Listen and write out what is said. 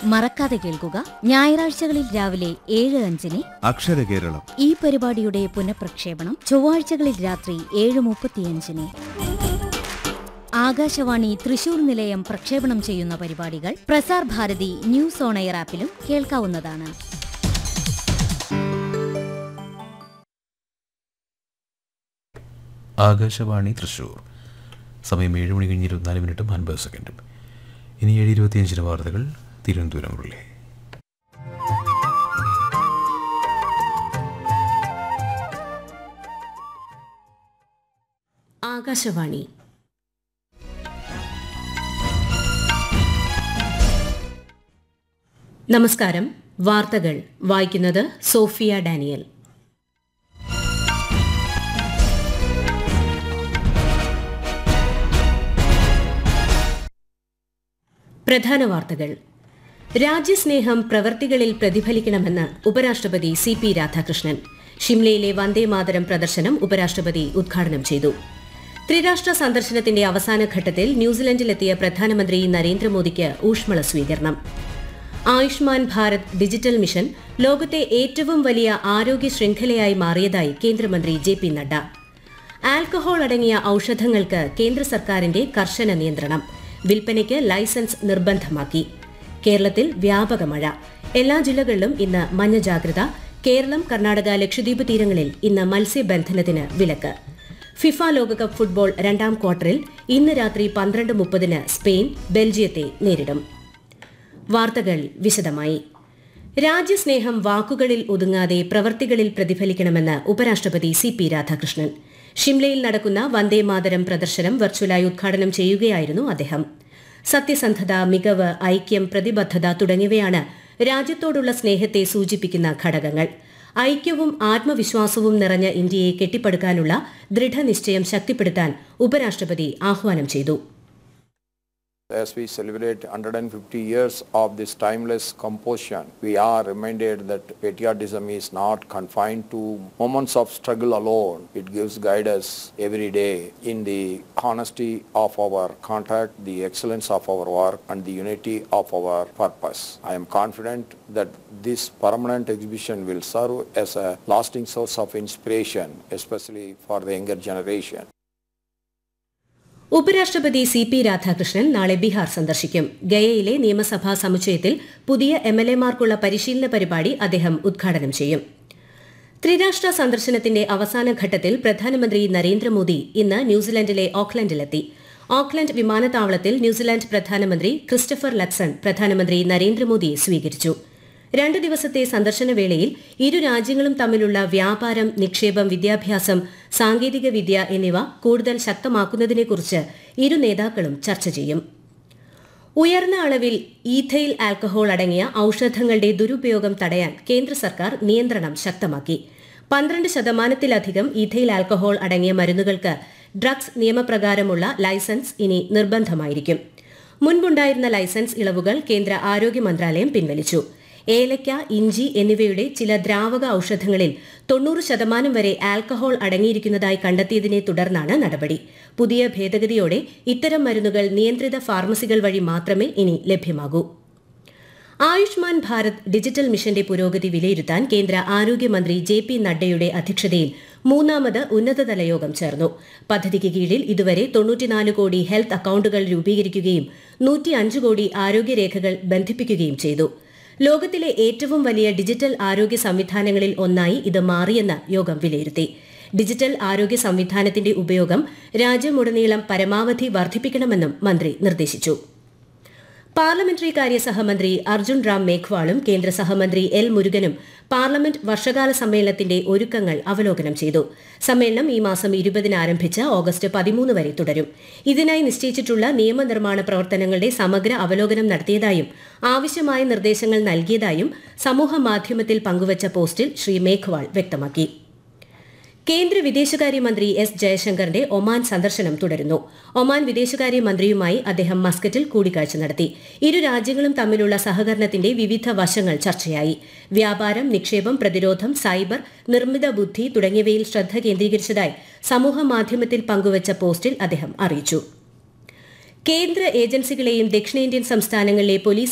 മറക്കാതെ കേൾക്കുക ഞായറാഴ്ചകളിൽ രാവിലെ ഏഴ് അഞ്ചിന് അക്ഷരകേരളം ഈ പരിപാടിയുടെ പുനഃപ്രക്ഷേപണം ചൊവ്വാഴ്ചകളിൽ രാത്രി ഏഴ് മുപ്പത്തിയഞ്ചിന് ആകാശവാണി തൃശൂർ നിലയം പ്രക്ഷേപണം ചെയ്യുന്ന പരിപാടികൾ Prasar Bharati news on air ആപ്പിലും കേൾക്കാവുന്നതാണ് ആകാശവാണി തൃശൂർ സമയം ഏഴ് മണി കഴിഞ്ഞ് ഇരുപത്തിനാല് മിനിറ്റും അൻപത് സെക്കൻഡും ഇനി ഏഴ് ഇരുപത്തിയഞ്ചിന് വാർത്തകൾ തിരുവനന്തപുരം ഉള്ളേ ആകാശവാണി നമസ്കാരം വാർത്തകൾ വായിക്കുന്നത് സോഫിയ ഡാനിയൽ പ്രധാന വാർത്തകൾ രാജ്യസ്നേഹം പ്രവർത്തികളിൽ പ്രതിഫലിക്കണമെന്ന് ഉപരാഷ്ട്രപതി സി പി രാധാകൃഷ്ണൻ ഷിംലയിലെ വന്ദേമാതരം പ്രദർശനം ഉപരാഷ്ട്രപതി ഉദ്ഘാടനം ചെയ്തു ത്രിരാഷ്ട്ര സന്ദർശനത്തിന്റെ അവസാന ഘട്ടത്തിൽ ന്യൂസിലൻഡിലെത്തിയ പ്രധാനമന്ത്രി നരേന്ദ്രമോദിക്ക് ഊഷ്മള സ്വീകരണം ആയുഷ്മാൻ ഭാരത് ഡിജിറ്റൽ മിഷൻ ലോകത്തെ ഏറ്റവും വലിയ ആരോഗ്യ ശൃംഖലയായി മാറിയതായി കേന്ദ്രമന്ത്രി ജെ പി നഡ്ഡ ആൽക്കഹോൾ അടങ്ങിയ ഔഷധങ്ങൾക്ക് കേന്ദ്ര സർക്കാരിന്റെ കർശന നിയന്ത്രണം വിൽപ്പനയ്ക്ക് ലൈസൻസ് നിർബന്ധമാക്കി കേരളത്തിൽ വ്യാപക മഴ എല്ലാ ജില്ലകളിലും ഇന്ന് മഞ്ഞ ജാഗ്രത കേരളം കർണാടക ലക്ഷദ്വീപ് തീരങ്ങളിൽ ഇന്ന് മത്സ്യബന്ധനത്തിന് വിലക്ക് ഫിഫ ലോകകപ്പ് ഫുട്ബോൾ രണ്ടാം ക്വാർട്ടറിൽ ഇന്ന് രാത്രി പന്ത്രണ്ട് മുപ്പതിന് സ്പെയിൻ ബെൽജിയത്തെ നേരിടും വാർത്തകൾ വിശദമായി രാജ്യസ്നേഹം വാക്കുകളിൽ ഒതുങ്ങാതെ പ്രവർത്തികളിൽ പ്രതിഫലിക്കണമെന്ന് ഉപരാഷ്ട്രപതി സി പി രാധാകൃഷ്ണൻ ഷിംലയിൽ നടക്കുന്ന വന്ദേമാതരം പ്രദർശനം വെർച്വലായി ഉദ്ഘാടനം ചെയ്യുകയായിരുന്നു അദ്ദേഹം സത്യസന്ധത മികവ് ഐക്യം പ്രതിബദ്ധത തുടങ്ങിയവയാണ് രാജ്യത്തോടുള്ള സ്നേഹത്തെ സൂചിപ്പിക്കുന്ന ഘടകങ്ങൾ ഐക്യവും ആത്മവിശ്വാസവും നിറഞ്ഞ ഇന്ത്യയെ കെട്ടിപ്പടുക്കാനുള്ള ദൃഢനിശ്ചയം ശക്തിപ്പെടുത്താൻ ഉപരാഷ്ട്രപതി ആഹ്വാനം ചെയ്തു As we celebrate 150 years of this timeless composition, we are reminded that patriotism is not confined to moments of struggle alone. It gives guidance every day in the honesty of our contact, the excellence of our work, and the unity of our purpose. I am confident that this permanent exhibition will serve as a lasting source of inspiration, especially for the younger generation. ഉപരാഷ്ട്രപതി C P Radhakrishnan നാളെ ബീഹാർ സന്ദർശിക്കും ഗയയിലെ നിയമസഭാ സമുച്ചയത്തിൽ പുതിയ M L എമാർക്കുള്ള പരിശീലന പരിപാടി അദ്ദേഹം ഉദ്ഘാടനം ചെയ്യും ത്രിരാഷ്ട്ര സന്ദർശനത്തിന്റെ അവസാന ഘട്ടത്തിൽ പ്രധാനമന്ത്രി നരേന്ദ്രമോദി ഇന്ന് ന്യൂസിലൻഡിലെ ഓക്ലൻഡിലെത്തി ഓക്ലൻഡ് വിമാനത്താവളത്തിൽ ന്യൂസിലാൻഡ് പ്രധാനമന്ത്രി ക്രിസ്റ്റഫർ ലക്സൺ പ്രധാനമന്ത്രി നരേന്ദ്രമോദിയെ സ്വീകരിച്ചു രണ്ട് ദിവസത്തെ സന്ദർശന വേളയിൽ ഇരു രാജ്യങ്ങളും തമ്മിലുള്ള വ്യാപാരം നിക്ഷേപം വിദ്യാഭ്യാസം സാങ്കേതിക വിദ്യ എന്നിവ കൂടുതൽ ശക്തമാക്കുന്നതിനെക്കുറിച്ച് ഇരു നേതാക്കളും ചർച്ച ചെയ്യും ഉയർന്ന അളവിൽ ഈഥൈൽ ആൽക്കഹോൾ അടങ്ങിയ ഔഷധങ്ങളുടെ ദുരുപയോഗം തടയാൻ കേന്ദ്ര സർക്കാർ നിയന്ത്രണം ശക്തമാക്കി പന്ത്രണ്ട് ശതമാനത്തിലധികം ഈഥൈൽ ആൽക്കഹോൾ അടങ്ങിയ മരുന്നുകൾക്ക് ഡ്രഗ്സ് നിയമപ്രകാരമുള്ള ലൈസൻസ് ഇനി നിർബന്ധമായിരിക്കും മുൻപുണ്ടായിരുന്ന ലൈസൻസ് ഇളവുകൾ കേന്ദ്ര ആരോഗ്യ മന്ത്രാലയം പിൻവലിച്ചു ഏലയ്ക്ക ഇഞ്ചി എന്നിവയുടെ ചില ദ്രാവക ഔഷധങ്ങളിൽ തൊണ്ണൂറ് ശതമാനം വരെ ആൽക്കഹോൾ അടങ്ങിയിരിക്കുന്നതായി കണ്ടെത്തിയതിനെ തുടർന്നാണ് നടപടി പുതിയ ഭേദഗതിയോടെ ഇത്തരം മരുന്നുകൾ നിയന്ത്രിത ഫാർമസികൾ വഴി മാത്രമേ ഇനി ലഭ്യമാകൂ ആയുഷ്മാൻ ഭാരത് ഡിജിറ്റൽ മിഷന്റെ പുരോഗതി വിലയിരുത്താൻ കേന്ദ്ര ആരോഗ്യമന്ത്രി ജെ പി നഡ്ഡയുടെ അധ്യക്ഷതയിൽ മൂന്നാമത് ഉന്നതതല യോഗം ചേർന്നു പദ്ധതിക്ക് കീഴിൽ ഇതുവരെ തൊണ്ണൂറ്റിനാല് കോടി ഹെൽത്ത് അക്കൌണ്ടുകൾ രൂപീകരിക്കുകയും നൂറ്റിയഞ്ച് കോടി ആരോഗ്യരേഖകൾ ബന്ധിപ്പിക്കുകയും ചെയ്തു ലോകത്തിലെ ഏറ്റവും വലിയ ഡിജിറ്റൽ ആരോഗ്യ സംവിധാനങ്ങളിൽ ഒന്നായി ഇത് മാറിയെന്ന് യോഗം വിലയിരുത്തി ഡിജിറ്റൽ ആരോഗ്യ സംവിധാനത്തിന്റെ ഉപയോഗം രാജ്യമുടനീളം പരമാവധി വർദ്ധിപ്പിക്കണമെന്നും മന്ത്രി നിർദ്ദേശിച്ചു പാർലമെന്ററി കാര്യ സഹമന്ത്രി അർജുൻ റാം മേഘ്വാളും കേന്ദ്ര സഹമന്ത്രി എൽ മുരുകനും പാർലമെന്റ് വർഷകാല സമ്മേളനത്തിന്റെ ഒരുക്കങ്ങൾ അവലോകനം ചെയ്തു സമ്മേളനം ഈ മാസം ഇരുപതിന് ആരംഭിച്ച് ഓഗസ്റ്റ് പതിമൂന്ന് വരെ തുടരും ഇതിനായി നിശ്ചയിച്ചിട്ടുള്ള നിയമനിർമ്മാണ പ്രവർത്തനങ്ങളുടെ സമഗ്ര അവലോകനം നടത്തിയതായും ആവശ്യമായ നിർദ്ദേശങ്ങൾ നൽകിയതായും സമൂഹ മാധ്യമത്തിൽ പങ്കുവച്ച പോസ്റ്റിൽ ശ്രീ മേഘ്വാൾ വ്യക്തമാക്കി കേന്ദ്ര വിദേശകാര്യമന്ത്രി എസ് ജയശങ്കറിന്റെ ഒമാൻ സന്ദർശനം തുടരുന്നു ഒമാൻ വിദേശകാര്യമന്ത്രിയുമായി അദ്ദേഹം മസ്കറ്റിൽ കൂടിക്കാഴ്ച നടത്തി ഇരു രാജ്യങ്ങളും തമ്മിലുള്ള സഹകരണത്തിന്റെ വിവിധ വശങ്ങൾ ചർച്ചയായി വ്യാപാരം നിക്ഷേപം പ്രതിരോധം സൈബർ നിർമ്മിത ബുദ്ധി തുടങ്ങിയവയിൽ ശ്രദ്ധ കേന്ദ്രീകരിച്ചതായി സമൂഹ മാധ്യമത്തിൽ പങ്കുവച്ച പോസ്റ്റിൽ അദ്ദേഹം അറിയിച്ചു കേന്ദ്ര ഏജൻസികളെയും ദക്ഷിണേന്ത്യൻ സംസ്ഥാനങ്ങളിലെ പോലീസ്